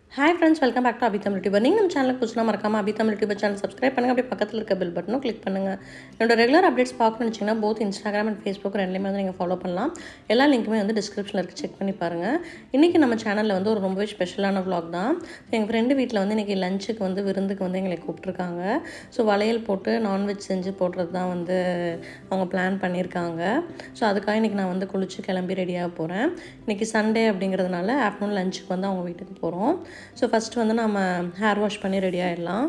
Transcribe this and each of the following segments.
hi friends welcome back to Abhi Tamil tuber நீங்கள் நம்ம சேனலுக்கு புதுசுனா மறக்காம Abhi Tamil tuber channel subscribe பண்ணுங்கள் அப்படியே பக்கத்தில் இருக்க பெல் பட்டனும் கிளிக் பண்ணுங்கள் என்னோட ரெகுலர் அப்டேட்ஸ் பார்க்கணும்னு வச்சிங்கன்னா போத் இன்ஸ்டாகிராம் அண்ட் ஃபேஸ்புக் ரெண்டுலேயுமே வந்து நீங்கள் ஃபாலோ பண்ணலாம் எல்லா லிங்க்குமே வந்து டிஸ்கிரிப்ஷனில் இருக்குது செக் பண்ணி பாருங்கள் இன்றைக்கி நம்ம சேனலில் வந்து ஒரு ரொம்பவே ஸ்பெஷலான vlog தான் எங்கள் ஃப்ரெண்டு வீட்டில் வந்து இன்றைக்கி லஞ்சுக்கு வந்து விருந்துக்கு வந்து எங்களை கூப்பிட்ருக்காங்க ஸோ வளையல் போட்டு நான்வெஜ் செஞ்சு போடுறது தான் வந்து அவங்க பிளான் பண்ணியிருக்காங்க ஸோ அதுக்காக இன்றைக்கி நான் வந்து குளிச்சு கிளம்பி ரெடியாக போகிறேன் இன்றைக்கி சண்டே அப்படிங்கிறதுனால ஆஃப்டர்நூன் லஞ்சுக்கு வந்து அவங்க வீட்டுக்கு போகிறோம் ஸோ ஃபஸ்ட்டு வந்து நம்ம ஹேர் வாஷ் பண்ணி ரெடி ஆகிடலாம்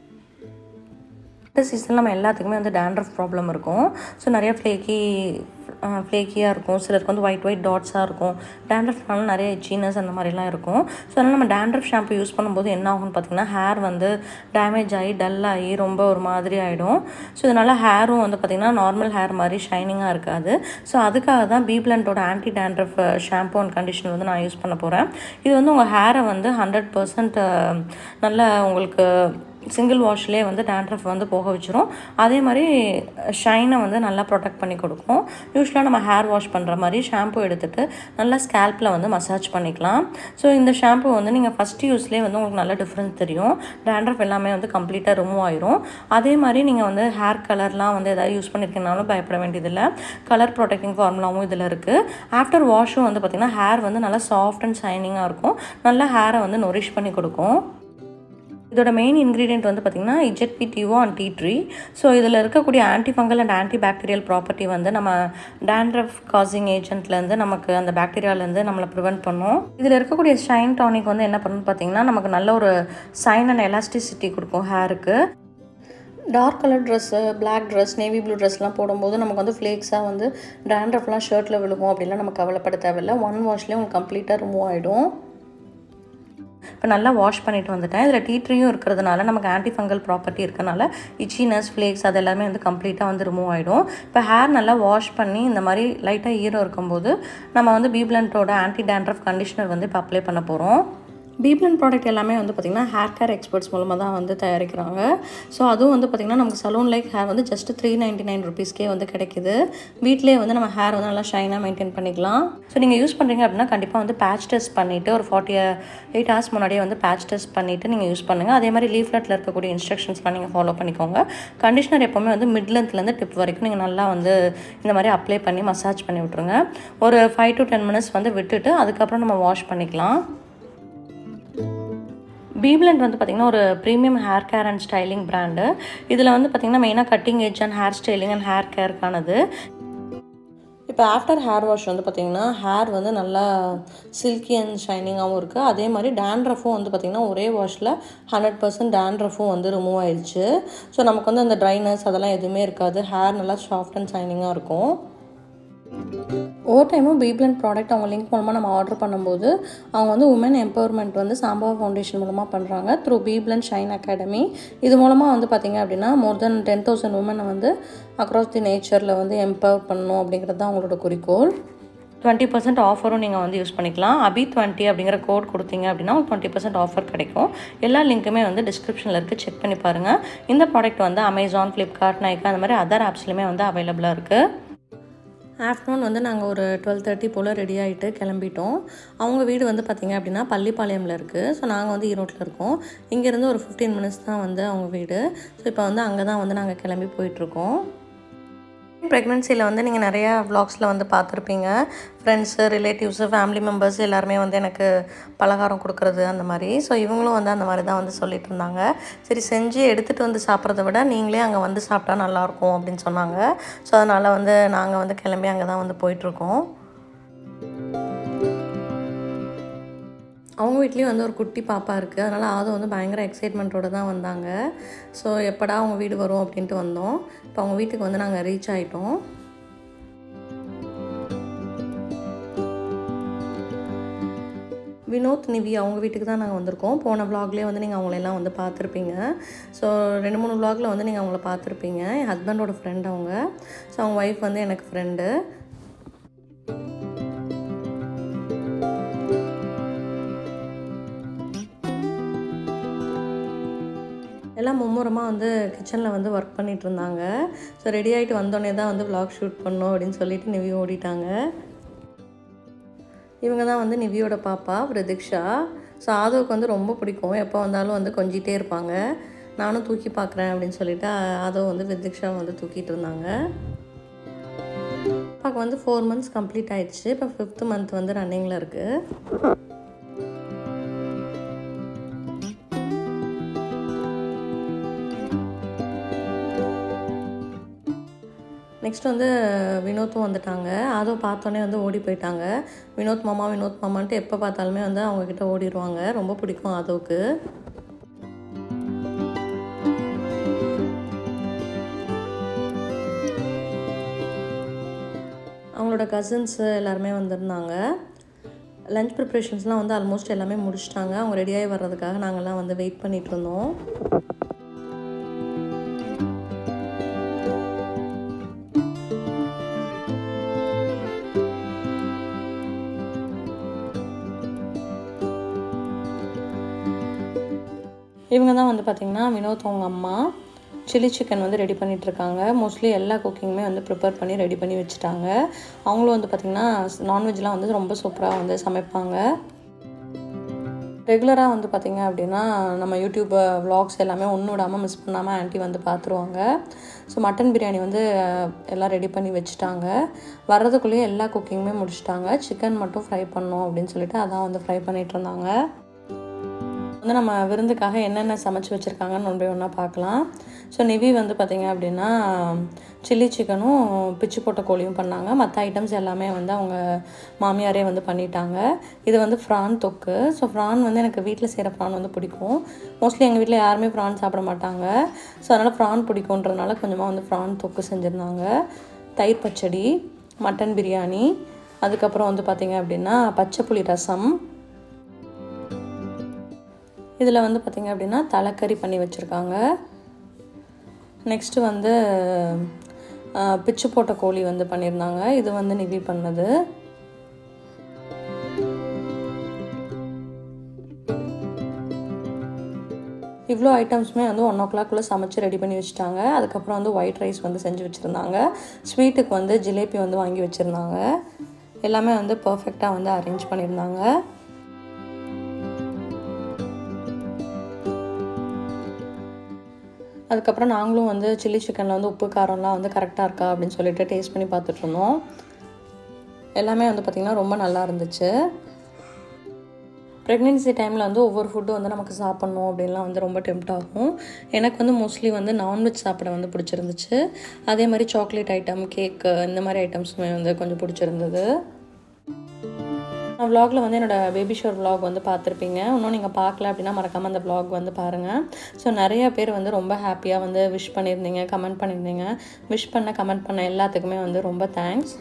இந்த சீசனில் நம்ம எல்லாத்துக்குமே வந்து டேண்ட்ரஃப் ப்ராப்ளம் இருக்கும் ஸோ நிறைய ஃப்ளேக்கி ஃப்ளேக்கியாக இருக்கும் சிலருக்கு வந்து ஒயிட் ஒயிட் டாட்ஸாக இருக்கும் டேண்ட்ரஃப்னால நிறைய இச்சினஸ் அந்த மாதிரிலாம் இருக்கும் ஸோ அதனால் நம்ம டேண்ட்ரஃப் ஷாம்பு யூஸ் பண்ணும்போது என்ன ஆகும்னு பார்த்திங்கன்னா ஹேர் வந்து டேமேஜ் ஆகி டல் ஆகி ரொம்ப ஒரு மாதிரி ஆகிடும் ஸோ இதனால் ஹேரும் வந்து பார்த்திங்கன்னா நார்மல் ஹேர் மாதிரி ஷைனிங்காக இருக்காது ஸோ அதுக்காக தான் பீப்லண்டோட anti dandruff shampoo and conditioner வந்து நான் யூஸ் பண்ண போகிறேன் இது வந்து உங்கள் ஹேரை வந்து ஹண்ட்ரட் பர்சன்ட் நல்ல உங்களுக்கு சிங்கிள் வாஷ்லேயே வந்து டேண்ட்ரஃப் வந்து போக வச்சிரும் அதே மாதிரி ஷைனை வந்து நல்லா ப்ரொடெக்ட் பண்ணி கொடுக்கும் யூஸ்வலாக நம்ம ஹேர் வாஷ் பண்ணுற மாதிரி ஷாம்பு எடுத்துகிட்டு நல்லா ஸ்கேல்பில் வந்து மசாஜ் பண்ணிக்கலாம் ஸோ இந்த ஷாம்பு வந்து நீங்கள் ஃபஸ்ட் யூஸ்லேயே வந்து உங்களுக்கு நல்ல டிஃப்ரென்ஸ் தெரியும் டேண்ட்ரஃப் எல்லாமே வந்து கம்ப்ளீட்டாக ரிமூவ் ஆயிரும் அதே மாதிரி நீங்கள் வந்து ஹேர் கலர்லாம் வந்து எதாவது யூஸ் பண்ணியிருக்கீங்கனாலும் பயப்பட வேண்டியதில்லை கலர் ப்ரொடெக்டிங் ஃபார்முலாவும் இதில் இருக்குது ஆஃப்டர் வாஷும் வந்து பார்த்திங்கன்னா ஹேர் வந்து நல்லா சாஃப்ட் அண்ட் ஷைனிங்காக இருக்கும் நல்லா ஹேரை வந்து நொரிஷ் பண்ணி கொடுக்கும் இதோட மெயின் இன்க்ரீடியன்ட் வந்து பார்த்திங்கன்னா ZP TO and tea tree so இதில் இருக்கக்கூடிய anti fungal and anti bacterial property வந்து நம்ம டேண்ட்ரஃப் காசிங் ஏஜென்ட்லேருந்து நமக்கு அந்த பாக்டீரியாலேருந்து நம்மளை ப்ரிவெண்ட் பண்ணும் இதில் இருக்கக்கூடிய ஷைன் டானிக் வந்து என்ன பண்ணுன்னு பார்த்தீங்கன்னா நமக்கு நல்ல ஒரு சைன் அண்ட் எலாஸ்டிசிட்டி கொடுக்கும் ஹேருக்கு dark colour dress black dress navy blue ட்ரெஸ்லாம் போடும்போது நமக்கு வந்து ஃப்ளேக்ஸாக வந்து டேண்ட்ரஃப்லாம் ஷர்ட்டில் விழுகும் அப்படிலாம் நம்ம கவலைப்பட தேவையில்லை ஒன் வாஷ்லேயே உங்களுக்கு கம்ப்ளீட்டாக ரிமூவ் ஆகிடும் இப்போ நல்லா வாஷ் பண்ணிட்டு வந்துட்டேன் இதில் டீ ட்ரீயும் இருக்கிறதுனால நமக்கு ஆன்டி ஃபங்கல் ப்ராப்பர்ட்டி இருக்கனால இச்சினஸ் ஃப்ளேக்ஸ் அது எல்லாமே வந்து கம்ப்ளீட்டாக வந்து ரிமூவ் ஆகிடும் இப்போ ஹேர் நல்லா வாஷ் பண்ணி இந்த மாதிரி லைட்டாக ஈரம் இருக்கும்போது நம்ம வந்து பீப்லண்ட்டோட ஆன்டி டேண்ட்ரஃப் கண்டிஷனர் வந்து இப்போ அப்ளை பண்ண போகிறோம் பீப்லன் ப்ராடக்ட் எல்லாமே வந்து பார்த்திங்கன்னா ஹேர் கேர் எக்ஸ்பர்ட்ஸ் மூலமாக தான் வந்து தயாரிக்கிறாங்க ஸோ அதுவும் வந்து பார்த்திங்கன்னா நமக்கு சலூன் லைக் ஹேர் வந்து ஜஸ்ட் த்ரீ நைன்ட்டி நைன் ருபீஸ்க்கே வந்து கிடைக்குது வீட்டிலே வந்து நம்ம ஹேர் வந்து நல்லா ஷைனாக மெயின்டைன் பண்ணிக்கலாம் ஸோ நீங்கள் யூஸ் பண்ணுறீங்க அப்படின்னா கண்டிப்பாக வந்து பேட்ச் டெஸ்ட் பண்ணிவிட்டு ஒரு ஃபார்ட்டி எயிட் ஹவர்ஸ் முன்னாடியே வந்து பேட்ச் டெஸ்ட் பண்ணிவிட்டு நீங்கள் யூஸ் பண்ணுங்கள் அதே மாதிரி லீஃப்லெட்டில் இருக்கக்கூடிய இன்ஸ்ட்ரக்ஷன்ஸ்லாம் நீங்கள் ஃபாலோ பண்ணிக்கோங்க கண்டிஷனர் எப்போவுமே வந்து மிட் லென்த்லேருந்து டிப் வரைக்கும் நீங்கள் நல்லா வந்து இந்த மாதிரி அப்ளை பண்ணி மசாஜ் பண்ணி விட்ருங்க ஒரு ஃபைவ் டு டென் மினிட்ஸ் வந்து விட்டுட்டு அதுக்கப்புறம் நம்ம வாஷ் பண்ணிக்கலாம் பீப்லண்ட் வந்து பார்த்திங்கன்னா ஒரு premium hair care and styling brand இதில் வந்து பார்த்திங்கன்னா மெயினாக cutting edge and hair styling and hair கேருக்கானது இப்போ ஆஃப்டர் ஹேர் வாஷ் வந்து பார்த்திங்கன்னா ஹேர் வந்து நல்லா சில்கி அண்ட் ஷைனிங்காகவும் இருக்குது அதே மாதிரி டேண்ட்ரஃபும் வந்து பார்த்திங்கன்னா ஒரே வாஷில் ஹண்ட்ரட் பர்சன்ட் டேண்ட்ரஃபும் வந்து ரிமூவ் ஆயிடுச்சு ஸோ நமக்கு வந்து அந்த ட்ரைனஸ் அதெல்லாம் எதுவுமே இருக்காது ஹேர் நல்லா சாஃப்ட் அண்ட் ஷைனிங்காக இருக்கும் ஒவ்வொரு டைமும் பீப்லன் ப்ராடக்ட் அவங்க லிங்க் மூலமாக நம்ம ஆர்டர் பண்ணும்போது அவங்க வந்து உமன் எம்பவர்மெண்ட் வந்து சாம்பா ஃபவுண்டேஷன் மூலமாக பண்ணுறாங்க த்ரூ பீப்லன் ஷைன் அகாடமி இது மூலமாக வந்து பார்த்திங்க அப்படின்னா மோர் தென் டென் தௌசண்ட் உமனை வந்து அக்ராஸ் தி நேச்சரில் வந்து எம்பவர் பண்ணணும் அப்படிங்கிறது தான் அவங்களோட குறிக்கோள் டுவெண்ட்டி பர்சன்ட் ஆஃபரும் நீங்கள் வந்து யூஸ் பண்ணிக்கலாம் அபி டுவெண்ட்டி அப்படிங்கிற கோட் கொடுத்தீங்க அப்படின்னா உங்களுக்கு டுவெண்ட்டி பர்சன்ட் ஆஃபர் கிடைக்கும் எல்லா லிங்க்குமே வந்து டிஸ்கிரிப்ஷனில் இருக்குது செக் பண்ணி பாருங்கள் இந்த ப்ராடக்ட் வந்து அமேசான் ஃப்ளிப்கார்ட் நைக்கா அந்த மாதிரி அதர் ஆப்ஸ்லையுமே வந்து அவைலபிளாக இருக்குது ஆஃப்டர்நூன் வந்து நாங்கள் ஒரு டுவெல் தேர்ட்டி போல் ரெடி ஆகிட்டு கிளம்பிட்டோம் அவங்க வீடு வந்து பார்த்திங்க அப்படின்னா பள்ளிப்பாளையமில் இருக்குது ஸோ நாங்கள் வந்து ஈரோட்டில் இருக்கோம் இங்கேருந்து ஒரு ஃபிஃப்டீன் மினிட்ஸ் தான் வந்து அவங்க வீடு ஸோ இப்போ வந்து அங்கே தான் வந்து நாங்கள் கிளம்பி போயிட்டுருக்கோம் ப்ரெக்னென்சியில் வந்து நீங்கள் நிறையா வ்ளாக்ஸில் வந்து பார்த்துருப்பீங்க ஃப்ரெண்ட்ஸு ரிலேட்டிவ்ஸு ஃபேமிலி மெம்பர்ஸ் எல்லாருமே வந்து எனக்கு பலகாரம் கொடுக்குறது அந்த மாதிரி ஸோ இவங்களும் வந்து அந்த மாதிரி தான் வந்து சொல்லிட்டு இருந்தாங்க சரி செஞ்சு எடுத்துகிட்டு வந்து சாப்பிட்றத விட நீங்களே அங்கே வந்து சாப்பிட்டா நல்லாயிருக்கும் அப்படின்னு சொன்னாங்க ஸோ அதனால் வந்து நாங்கள் வந்து கிளம்பி அங்கே தான் வந்து போயிட்டுருக்கோம் அவங்க வீட்லேயும் வந்து ஒரு குட்டி பாப்பா இருக்குது அதனால் அது வந்து பயங்கர எக்ஸைட்மெண்ட்டோடு தான் வந்தாங்க ஸோ எப்படா அவங்க வீடு வரும் அப்படின்ட்டு வந்தோம் இப்போ அவங்க வீட்டுக்கு வந்து நாங்கள் ரீச் ஆகிட்டோம் வினோத் நிவி அவங்க வீட்டுக்கு தான் நாங்கள் வந்திருக்கோம் போன விலாக்லேயே வந்து நீங்கள் அவங்களெல்லாம் வந்து பார்த்துருப்பீங்க ஸோ ரெண்டு மூணு விலாகில் வந்து நீங்கள் அவங்கள பார்த்துருப்பீங்க என் ஹஸ்பண்டோட ஃப்ரெண்ட் அவங்க ஸோ அவங்க ஒய்ஃப் வந்து எனக்கு ஃப்ரெண்டு எல்லாம் மும்முரமாக வந்து கிச்சனில் வந்து ஒர்க் பண்ணிகிட்டு இருந்தாங்க ஸோ ரெடி ஆகிட்டு வந்தோடனே தான் வந்து vlog ஷூட் பண்ணோம் அப்படின்னு சொல்லிட்டு நிவி ஓடிட்டாங்க இவங்க தான் வந்து நிவியோட பாப்பா பிரதீக்ஷா ஸோ ஆதவுக்கு வந்து ரொம்ப பிடிக்கும் எப்போ வந்தாலும் வந்து கொஞ்சிட்டே இருப்பாங்க நானும் தூக்கி பார்க்குறேன் அப்படின்னு சொல்லிட்டு ஆதவ் வந்து விதிக்ஷா வந்து தூக்கிட்டு இருந்தாங்க அப்பாவுக்கு வந்து ஃபோர் மந்த்ஸ் கம்ப்ளீட் ஆயிடுச்சு இப்போ ஃபிஃப்த் மந்த் வந்து ரன்னிங்கில் இருக்குது நெக்ஸ்ட் வந்து வினோத்தும் வந்துட்டாங்க அதுவும் பார்த்தோன்னே வந்து ஓடி போயிட்டாங்க வினோத் மாமா வினோத் மாமான்ட்டு எப்போ பார்த்தாலுமே வந்து அவங்கக்கிட்ட ஓடிடுவாங்க ரொம்ப பிடிக்கும் அதுவுக்கு அவங்களோட கசின்ஸு எல்லாருமே வந்திருந்தாங்க லஞ்ச் ப்ரிப்ரேஷன்ஸ்லாம் வந்து ஆல்மோஸ்ட் எல்லாமே முடிச்சிட்டாங்க அவங்க ரெடியாகி வர்றதுக்காக நாங்கள்லாம் வந்து வெயிட் பண்ணிகிட்டு இருந்தோம் இவங்க தான் வந்து பார்த்திங்கன்னா வினோத் அவங்க அம்மா சில்லி சிக்கன் வந்து ரெடி பண்ணிகிட்ருக்காங்க மோஸ்ட்லி எல்லா குக்கிங்குமே வந்து ப்ரிப்பேர் பண்ணி ரெடி பண்ணி வச்சுட்டாங்க அவங்களும் வந்து பார்த்திங்கன்னா நான்வெஜ்லாம் வந்து ரொம்ப சூப்பராக வந்து சமைப்பாங்க ரெகுலராக வந்து பார்த்திங்க அப்படின்னா நம்ம யூடியூப் விலாக்ஸ் எல்லாமே ஒன்று விடாமல் மிஸ் பண்ணாமல் ஆன்ட்டி வந்து பார்த்துருவாங்க ஸோ மட்டன் பிரியாணி வந்து எல்லாம் ரெடி பண்ணி வச்சுட்டாங்க வர்றதுக்குள்ளேயே எல்லா குக்கிங்குமே முடிச்சிட்டாங்க சிக்கன் மட்டும் ஃப்ரை பண்ணோம் அப்படின்னு சொல்லிட்டு அதான் வந்து ஃப்ரை பண்ணிகிட்டு இருந்தாங்க வந்து நம்ம விருந்துக்காக என்னென்ன சமைச்சு வச்சுருக்காங்கன்னு ஒன்று ஒன்றா பார்க்கலாம் ஸோ நிவி வந்து பார்த்திங்க அப்படின்னா சில்லி சிக்கனும் பிச்சு போட்ட கோழியும் பண்ணாங்க மற்ற ஐட்டம்ஸ் எல்லாமே வந்து அவங்க மாமியாரே வந்து பண்ணிட்டாங்க இது வந்து ஃப்ரான் தொக்கு ஸோ ஃப்ரான் வந்து எனக்கு வீட்டில் செய்கிற ஃப்ரான் வந்து பிடிக்கும் மோஸ்ட்லி எங்கள் வீட்டில் யாருமே ஃப்ரான் சாப்பிட மாட்டாங்க ஸோ அதனால் ஃப்ரான் பிடிக்குன்றதுனால கொஞ்சமாக வந்து ஃப்ரான் தொக்கு செஞ்சுருந்தாங்க தயிர் பச்சடி மட்டன் பிரியாணி அதுக்கப்புறம் வந்து பார்த்திங்க அப்படின்னா பச்சை புளி ரசம் இதில் வந்து பார்த்திங்க அப்படின்னா தலைக்கறி பண்ணி வச்சுருக்காங்க நெக்ஸ்ட்டு வந்து பிச்சு போட்ட கோழி வந்து பண்ணியிருந்தாங்க இது வந்து நிவி பண்ணது இவ்வளோ ஐட்டம்ஸுமே வந்து ஒன் ஓ கிளாக்குள்ளே சமைச்சு ரெடி பண்ணி வச்சுட்டாங்க அதுக்கப்புறம் வந்து ஒயிட் ரைஸ் வந்து செஞ்சு வச்சுருந்தாங்க ஸ்வீட்டுக்கு வந்து ஜிலேபி வந்து வாங்கி வச்சுருந்தாங்க எல்லாமே வந்து பர்ஃபெக்டாக வந்து அரேஞ்ச் பண்ணியிருந்தாங்க அதுக்கப்புறம் நாங்களும் வந்து சில்லி சிக்கனில் வந்து உப்பு காரம்லாம் வந்து கரெக்டாக இருக்கா அப்படின்னு சொல்லிட்டு டேஸ்ட் பண்ணி பார்த்துட்டு இருந்தோம் எல்லாமே வந்து பார்த்திங்கன்னா ரொம்ப நல்லா இருந்துச்சு ப்ரெக்னென்சி டைமில் வந்து ஒவ்வொரு ஃபுட்டு வந்து நமக்கு சாப்பிட்ணும் அப்படின்லாம் வந்து ரொம்ப டெம்ட் ஆகும் எனக்கு வந்து மோஸ்ட்லி வந்து நான்வெஜ் சாப்பிட வந்து பிடிச்சிருந்துச்சு அதே மாதிரி சாக்லேட் ஐட்டம் கேக்கு இந்த மாதிரி ஐட்டம்ஸுமே வந்து கொஞ்சம் பிடிச்சிருந்தது நான் விலாகில் வந்து என்னோடய பேபி ஷோர் விலாக் வந்து பார்த்துருப்பீங்க இன்னும் நீங்கள் பார்க்கல அப்படின்னா மறக்காமல் அந்த விலாக் வந்து பாருங்கள் ஸோ நிறைய பேர் வந்து ரொம்ப ஹாப்பியாக வந்து விஷ் பண்ணியிருந்தீங்க கமெண்ட் பண்ணியிருந்தீங்க விஷ் பண்ண கமெண்ட் பண்ண எல்லாத்துக்குமே வந்து ரொம்ப தேங்க்ஸ்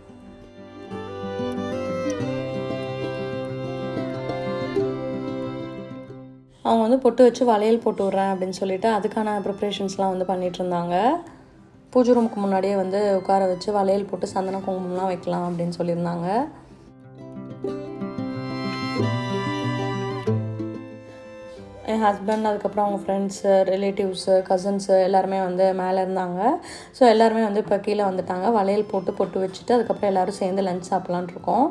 அவங்க வந்து பொட்டு வச்சு வளையல் போட்டு விட்றேன் அப்படின்னு சொல்லிட்டு அதுக்கான ப்ரிப்ரேஷன்ஸ்லாம் வந்து பண்ணிகிட்டு இருந்தாங்க பூஜை ரூமுக்கு முன்னாடியே வந்து உட்கார வச்சு வளையல் போட்டு சந்தன குங்குமம்லாம் வைக்கலாம் அப்படின்னு சொல்லியிருந்தாங்க என் ஹஸ்பண்ட் அதுக்கப்புறம் அவங்க ஃப்ரெண்ட்ஸு ரிலேட்டிவ்ஸு கசின்ஸு எல்லாருமே வந்து மேலே இருந்தாங்க ஸோ எல்லாருமே வந்து இப்போ கீழே வந்துட்டாங்க வளையல் போட்டு பொட்டு வச்சுட்டு அதுக்கப்புறம் எல்லோரும் சேர்ந்து லஞ்ச் சாப்பிட்லான் இருக்கோம்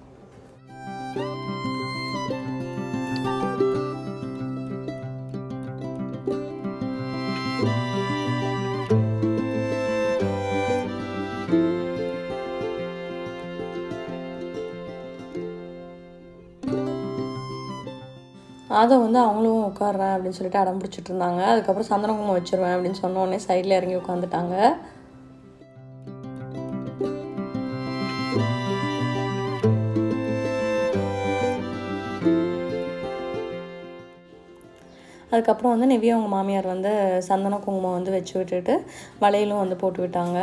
அதை வந்து அவங்களும் உட்காடுறேன் அப்படின்னு சொல்லிட்டு அடம் பிடிச்சிட்டு இருந்தாங்க அதுக்கப்புறம் சந்தன குங்குமம் வச்சிருவேன் அப்படின்னு சொன்ன உடனே சைடில் இறங்கி உட்காந்துட்டாங்க அதுக்கப்புறம் வந்து நிவியா அவங்க மாமியார் வந்து சந்தன குங்குமம் வந்து வச்சு விட்டுட்டு வளையலும் வந்து போட்டு விட்டாங்க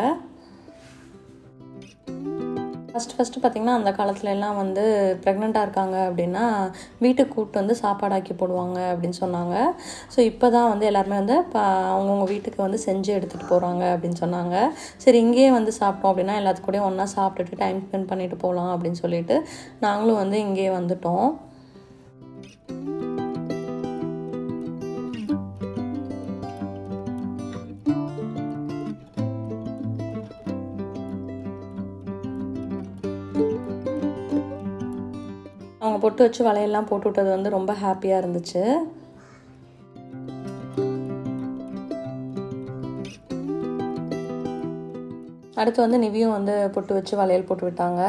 ஃபஸ்ட் ஃபஸ்ட்டு பார்த்திங்கன்னா அந்த காலத்துல எல்லாம் வந்து ப்ரெக்னெண்ட்டாக இருக்காங்க அப்படின்னா வீட்டுக்கு கூப்பிட்டு வந்து சாப்பாடாக்கி போடுவாங்க அப்படின்னு சொன்னாங்க ஸோ இப்போ தான் வந்து எல்லாருமே வந்து இப்போ அவங்கவுங்க வீட்டுக்கு வந்து செஞ்சு எடுத்துகிட்டு போகிறாங்க அப்படின்னு சொன்னாங்க சரி இங்கேயே வந்து சாப்பிட்டோம் அப்படின்னா எல்லாத்துக்கூடயும் ஒன்றா சாப்பிட்டுட்டு டைம் ஸ்பெண்ட் பண்ணிட்டு போகலாம் அப்படின்னு சொல்லிட்டு நாங்களும் வந்து இங்கேயே வந்துட்டோம் அவங்க பொட்டு வச்சு வளையல்லாம் போட்டு விட்டது வந்து ரொம்ப ஹாப்பியாக இருந்துச்சு அடுத்து வந்து நிவியும் வந்து பொட்டு வச்சு வளையல் போட்டு விட்டாங்க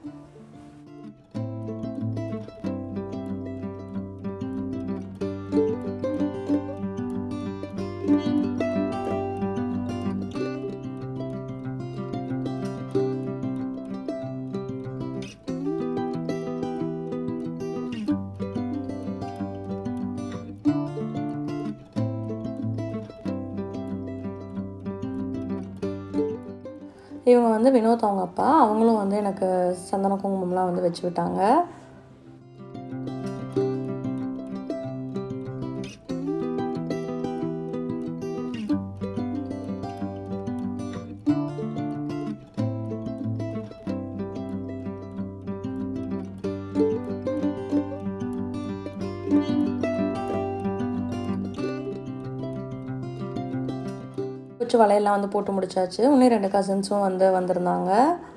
இவங்க வந்து வினோத் அவங்க அப்பா அவங்களும் வந்து எனக்கு சந்தன குங்குமம்லாம் வந்து வச்சு விட்டாங்க வச்சு வலையெல்லாம் வந்து போட்டு முடிச்சாச்சு இன்னும் ரெண்டு கசின்ஸும் வந்து வந்திருந்தாங்க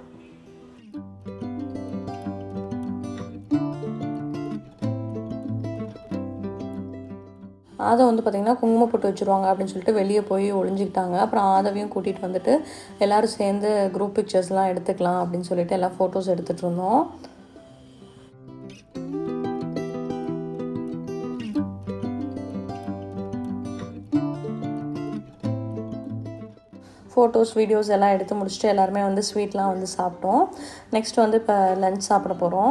அதை வந்து பார்த்திங்கன்னா குங்குமம் போட்டு வச்சுருவாங்க அப்படின்னு சொல்லிட்டு வெளியே போய் ஒளிஞ்சிக்கிட்டாங்க அப்புறம் ஆதவையும் கூட்டிகிட்டு வந்துட்டு எல்லோரும் சேர்ந்து குரூப் பிக்சர்ஸ்லாம் எடுத்துக்கலாம் அப்படின்னு சொல்லிட்டு எல்லாம் ஃபோட்டோஸ் எடுத்துகிட்டு இருந்தோம் ஃபோட்டோஸ் வீடியோஸ் எல்லாம் எடுத்து முடிச்சுட்டு எல்லாருமே வந்து ஸ்வீட்லாம் வந்து சாப்பிட்டோம் நெக்ஸ்ட் வந்து இப்போ லஞ்ச் சாப்பிட போகிறோம்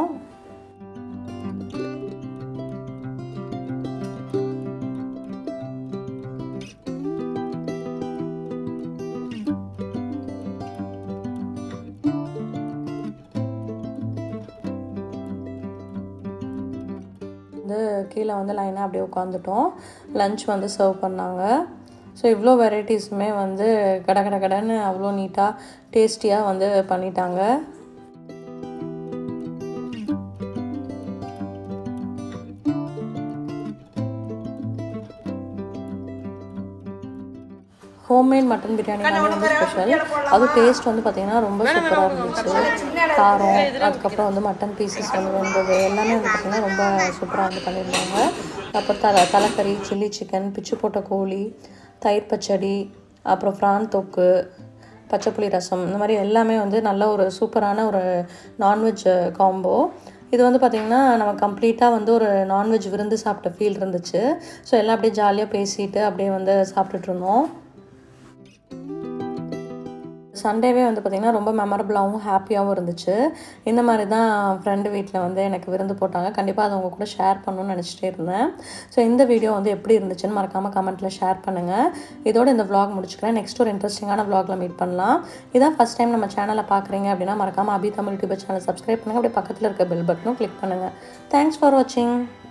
வந்து கீழே வந்து லைனாக அப்படியே உட்காந்துட்டோம் லஞ்ச் வந்து சர்வ் பண்ணாங்க ஸோ இவ்வளோ வெரைட்டிஸுமே வந்து கட கட கடன்னு அவ்வளோ நீட்டாக டேஸ்டியாக வந்து பண்ணிட்டாங்க ஹோம்மேட் மட்டன் பிரியாணி வந்து ஸ்பெஷல் அது டேஸ்ட் வந்து பார்த்திங்கன்னா ரொம்ப சூப்பராக இருந்துச்சு காரம் அதுக்கப்புறம் வந்து மட்டன் பீசஸ் வந்து வந்தது எல்லாமே வந்து பார்த்திங்கன்னா ரொம்ப சூப்பராக வந்து பண்ணியிருந்தாங்க அப்புறம் தலை தலைக்கறி சில்லி சிக்கன் பிச்சு போட்ட கோழி தயிர் பச்சடி அப்புறம் ஃப்ரான் தொக்கு பச்சைப்புளி ரசம் இந்த மாதிரி எல்லாமே வந்து நல்ல ஒரு சூப்பரான ஒரு நான்வெஜ் காம்போ இது வந்து பார்த்திங்கன்னா நம்ம கம்ப்ளீட்டாக வந்து ஒரு நான்வெஜ் விருந்து சாப்பிட்ட ஃபீல் இருந்துச்சு ஸோ எல்லாம் அப்படியே ஜாலியாக பேசிட்டு அப்படியே வந்து சாப்பிட்டுட்டு இருந்தோம் சண்டேவே வந்து பார்த்திங்கன்னா ரொம்ப மெமரபுளாகவும் ஹாப்பியாகவும் இருந்துச்சு இந்த மாதிரி தான் ஃப்ரெண்டு வீட்டில் வந்து எனக்கு விருந்து போட்டாங்க கண்டிப்பாக அதை உங்கள் கூட ஷேர் பண்ணணும்னு நினச்சிட்டே இருந்தேன் ஸோ இந்த வீடியோ வந்து எப்படி இருந்துச்சுன்னு மறக்காமல் கமெண்ட்டில் ஷேர் பண்ணுங்கள் இதோட இந்த vlog முடிச்சுக்கிறேன் நெக்ஸ்ட் ஒரு இன்ட்ரெஸ்டிங்கான vlogல மீட் பண்ணலாம் இதான் ஃபஸ்ட் டைம் நம்ம சேனலை பார்க்குறீங்க அப்படின்னா மறக்காமல் Abhi Tamil YouTube channel subscribe பண்ணுங்கள் அப்படியே பக்கத்தில் இருக்க பெல் பட்டனும் கிளிக் பண்ணுங்கள் தேங்க்ஸ் ஃபார் வாட்சிங்